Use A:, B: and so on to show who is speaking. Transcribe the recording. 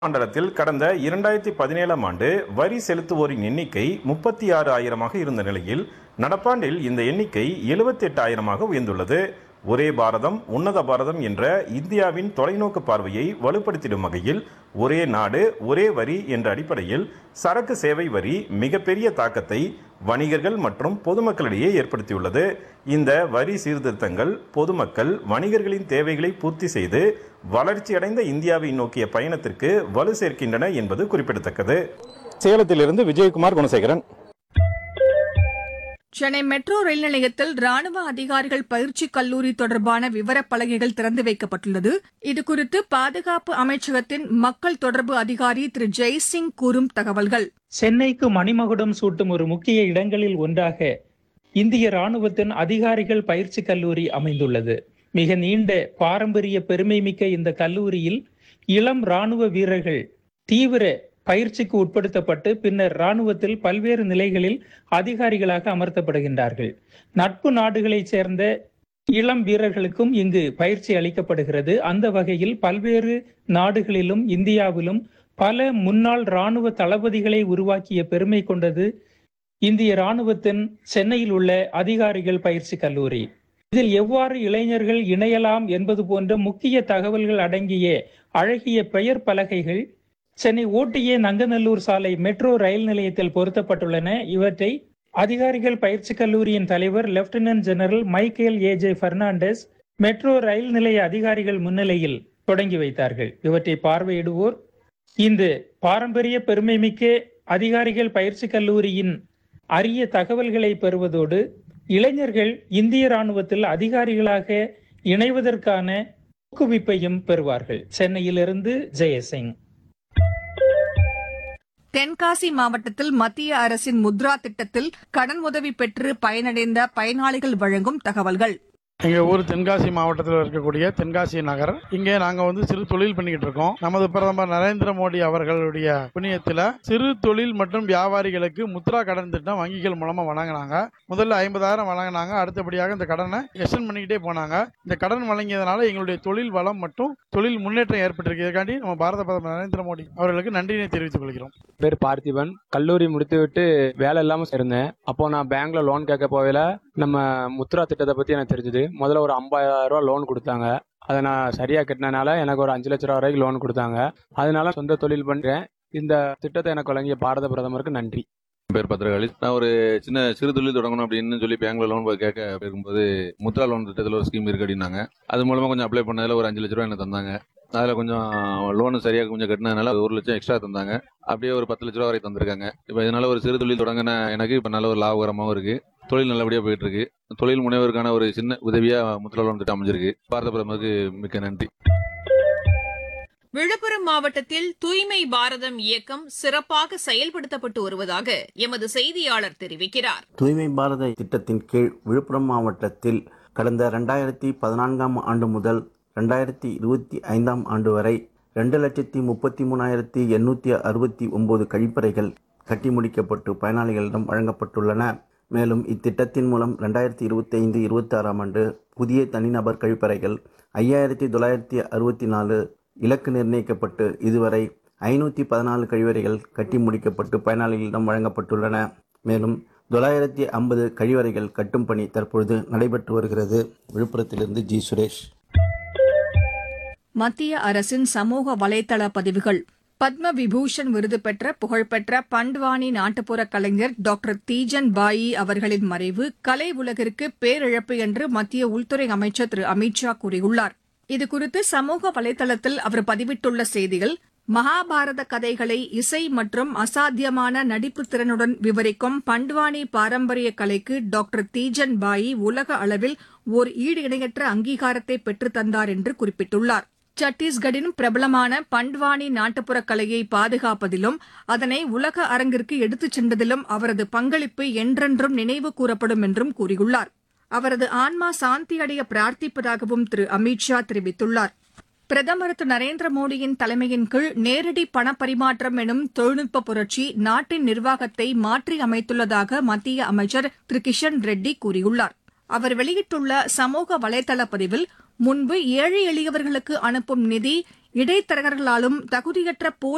A: மண்டலத்தில் கடந்த இரண்டாயிரத்தி பதினேழாம் ஆண்டு வரி செலுத்துவோரின் எண்ணிக்கை முப்பத்தி ஆறு ஆயிரமாக இருந்த நிலையில் நடப்பாண்டில் இந்த எண்ணிக்கை எழுபத்தி எட்டு ஆயிரமாக உயர்ந்துள்ளது ஒரே பாரதம் உன்னத பாரதம் என்ற இந்தியாவின் தொலைநோக்கு பார்வையை வலுப்படுத்திடும் வகையில் ஒரே நாடு ஒரே வரி என்ற அடிப்படையில் சரக்கு சேவை வரி மிகப்பெரிய தாக்கத்தை வணிகர்கள் மற்றும் பொதுமக்களிடையே ஏற்படுத்தியுள்ளது இந்த வரி சீர்திருத்தங்கள் பொதுமக்கள் வணிகர்களின் தேவைகளை பூர்த்தி செய்து வளர்ச்சியடைந்த இந்தியாவை நோக்கிய பயணத்திற்கு வலு சேர்க்கின்றன என்பது குறிப்பிடத்தக்கது சேலத்திலிருந்து விஜயகுமார் குணசேகரன்
B: சென்னை மெட்ரோ ரயில் நிலையத்தில் ராணுவ அதிகாரிகள் பயிற்சி கல்லூரி தொடர்பான விவரப் பலகைகள் திறந்து வைக்கப்பட்டுள்ளது இதுகுறித்து பாதுகாப்பு அமைச்சகத்தின் மக்கள் தொடர்பு அதிகாரி திரு ஜெய்சிங் கூறும் தகவல்கள்
C: சென்னைக்கு மணிமகுடம் சூட்டும் ஒரு முக்கிய இடங்களில் ஒன்றாக இந்திய ராணுவத்தின் அதிகாரிகள் பயிற்சி கல்லூரி அமைந்துள்ளது மிக நீண்ட பாரம்பரிய பெருமைமிக்க இந்த கல்லூரியில் இளம் ராணுவ வீரர்கள் தீவிர பயிற்சிக்கு உட்படுத்தப்பட்டு பின்னர் ராணுவத்தில் பல்வேறு நிலைகளில் அதிகாரிகளாக அமர்த்தப்படுகின்றார்கள் நட்பு நாடுகளைச் சேர்ந்த இளம் வீரர்களுக்கும் இங்கு பயிற்சி அளிக்கப்படுகிறது அந்த வகையில் பல்வேறு நாடுகளிலும் இந்தியாவிலும் பல முன்னாள் ராணுவ தளபதிகளை உருவாக்கிய பெருமை கொண்டது இந்திய ராணுவத்தின் சென்னையில் உள்ள அதிகாரிகள் பயிற்சி கல்லூரி இதில் எவ்வாறு இளைஞர்கள் இணையலாம் என்பது போன்ற முக்கிய தகவல்கள் அடங்கிய அழகிய பெயர் பலகைகள் சென்னை ஓட்டிய நங்கநல்லூர் சாலை மெட்ரோ ரயில் நிலையத்தில் பொருத்தப்பட்டுள்ளன இவற்றை அதிகாரிகள் பயிற்சி கல்லூரியின் தலைவர் lieutenant general Michael A J Fernandez metro rail நிலைய அதிகாரிகள் முன்னிலையில் தொடங்கி வைத்தார்கள் இவற்றை பார்வையிடுவோர் இந்த பாரம்பரிய பெருமைமிக்க அதிகாரிகள் பயிற்சி கல்லூரியின் அரிய தகவல்களை பெறுவதோடு இளைஞர்கள் இந்திய ராணுவத்தில் அதிகாரிகளாக இணைவதற்கான ஊக்குவிப்பையும் பெறுவார்கள் சென்னையிலிருந்து ஜெயசிங்
B: தென்காசி மாவட்டத்தில் மத்திய அரசின் முத்ரா திட்டத்தில் கடன் உதவி பெற்று பயனடைந்த பயனாளிகள் வழங்கும் தகவல்கள்
D: எங்கள் ஊர் தென்காசி மாவட்டத்தில் இருக்கக்கூடிய தென்காசி நகர் இங்கே நாங்கள் வந்து சிறு தொழில் பண்ணிக்கிட்டு இருக்கோம் நமது பிரதமர் நரேந்திர மோடி அவர்களுடைய புண்ணியத்தில் சிறு தொழில் மற்றும் வியாபாரிகளுக்கு முத்ரா கடன் திட்டம் வங்கிகள் மூலமாக வழங்கினாங்க முதல்ல ஐம்பதாயிரம் வழங்கினாங்க அடுத்தபடியாக இந்த கடனை எக்ஸ்டெண்ட் பண்ணிக்கிட்டே போனாங்க இந்த கடன் வழங்கியதனால எங்களுடைய தொழில் வளம் மற்றும் தொழில் முன்னேற்றம் ஏற்பட்டிருக்கு இதுக்காண்டி நம்ம பாரத பிரதமர் நரேந்திர மோடி அவர்களுக்கு நன்றியினை தெரிவித்துக் கொள்கிறோம்
E: பேர் பார்த்திபன் கல்லூரி முடித்துவிட்டு வேலை இல்லாம இருந்தேன் அப்போ நான் பேங்க்ல லோன் கேட்க போகையில நம்ம முத்ரா திட்டத்தை பத்தி எனக்கு தெரிஞ்சது முதல்ல ஒரு 50000 ரூபா லோன் கொடுத்தாங்க அதை நான் சரியா கட்டினனால எனக்கு ஒரு அஞ்சு லட்ச ரூபா வரைக்கும் லோன் கொடுத்தாங்க அதனால சொந்த தொழில் பண்றேன் இந்த திட்டத்தை எனக்கு வழங்கிய பாரத பிரதமருக்கு நன்றி
F: என் பேர் பத்திரகாளி நான் ஒரு சின்ன சிறு தொழில் தொடங்கணும் அப்படின்னு சொல்லி பேங்க்ல லோன் கேட்க இருக்கும்போது முத்ரா லோன் திட்டத்தில் ஒரு ஸ்கீம் இருக்கு அப்படின்னாங்க அது மூலமா கொஞ்சம் அப்ளை பண்ணதுல ஒரு அஞ்சு லட்ச ரூபா எனக்கு தந்தாங்க அதில் கொஞ்சம் லோனு சரியாக கொஞ்சம் கட்டினதுனால ஒரு லட்சம் எக்ஸ்ட்ரா தந்தாங்க அப்படியே ஒரு பத்து லட்ச ரூபா வரை தந்திருக்காங்க இப்போ இதனால ஒரு சிறு தொழில் தொடங்கின எனக்கு இப்போ நல்ல ஒரு லாபகரமாகவும் இருக்கு தொழில் நல்லபடியாக போயிட்டு இருக்கு தொழில் முனைவருக்கான ஒரு சின்ன உதவியா முத்ரா லோன் திட்டம் அமைஞ்சிருக்கு பாரத பிரதமருக்கு மிக்க நன்றி
G: விழுப்புரம் மாவட்டத்தில் தூய்மை பாரதம் இயக்கம் சிறப்பாக செயல்படுத்தப்பட்டு வருவதாக எமது செய்தியாளர் தெரிவிக்கிறார்
H: தூய்மை பாரத திட்டத்தின் கீழ் விழுப்புரம் மாவட்டத்தில் கடந்த ரெண்டாயிரத்தி பதினான்காம் ஆண்டு முதல் ரெண்டாயிரத்தி இருபத்தி ஐந்தாம் ஆண்டு வரை ரெண்டு லட்சத்தி முப்பத்தி மூணாயிரத்தி எண்ணூற்றி அறுபத்தி ஒம்பது கழிப்பறைகள் கட்டி முடிக்கப்பட்டு பயனாளிகளிடம் வழங்கப்பட்டுள்ளன மேலும் இத்திட்டத்தின் மூலம் ரெண்டாயிரத்தி இருபத்தி ஐந்து இருபத்தி ஆறாம் ஆண்டு புதிய தனிநபர் கழிப்பறைகள் ஐயாயிரத்தி தொள்ளாயிரத்தி அறுபத்தி நாலு இலக்கு நிர்ணயிக்கப்பட்டு இதுவரை ஐநூற்றி பதினாலு கழிவறைகள் கட்டி முடிக்கப்பட்டு பயனாளிகளிடம் வழங்கப்பட்டுள்ளன மேலும் தொள்ளாயிரத்தி ஐம்பது கழிவறைகள் கட்டும் பணி தற்பொழுது நடைபெற்று வருகிறது விழுப்புரத்திலிருந்து ஜி சுரேஷ்
B: மத்திய அரசின் சமூக வலைதள பதிவுகள் பத்ம விபூஷன் விருது பெற்ற புகழ்பெற்ற பண்ட்வானி நாட்டுப்புற கலைஞர் டாக்டர் தீஜன் பாயி அவர்களின் மறைவு கலை உலகிற்கு பேரிழப்பு என்று மத்திய உள்துறை அமைச்சர் திரு அமித் ஷா கூறியுள்ளார் இதுகுறித்து சமூக வலைதளத்தில் அவர் பதிவிட்டுள்ள செய்தியில் மகாபாரத கதைகளை இசை மற்றும் அசாத்தியமான நடிப்பு திறனுடன் விவரிக்கும் பண்ட்வானி பாரம்பரிய கலைக்கு டாக்டர் தீஜன் பாயி உலக அளவில் ஓர் ஈடு இணையற்ற அங்கீகாரத்தை பெற்றுத் தந்தார் என்று குறிப்பிட்டுள்ளார் சத்தீஸ்கடின் பிரபலமான பண்ட்வானி நாட்டுப்புற கலையை பாதுகாப்பதிலும் அதனை உலக அரங்கிற்கு எடுத்துச் சென்றதிலும் அவரது பங்களிப்பு என்றென்றும் நினைவு கூறப்படும் என்றும் கூறியுள்ளார் அவரது ஆன்மா சாந்தியடைய பிரார்த்திப்பதாகவும் திரு அமித் ஷா தெரிவித்துள்ளார் பிரதமர் திரு நரேந்திர மோடியின் தலைமையின் கீழ் நேரடி பணப்பரிமாற்றம் எனும் தொழில்நுட்ப புரட்சி நாட்டின் நிர்வாகத்தை மாற்றி அமைத்துள்ளதாக மத்திய அமைச்சர் திரு கிஷன் ரெட்டி கூறியுள்ளார் அவர் வெளியிட்டுள்ள சமூக வலைதள பதிவில் முன்பு ஏழை எளியவர்களுக்கு அனுப்பும் நிதி இடைத்தரகர்களாலும் தகுதியற்ற போலி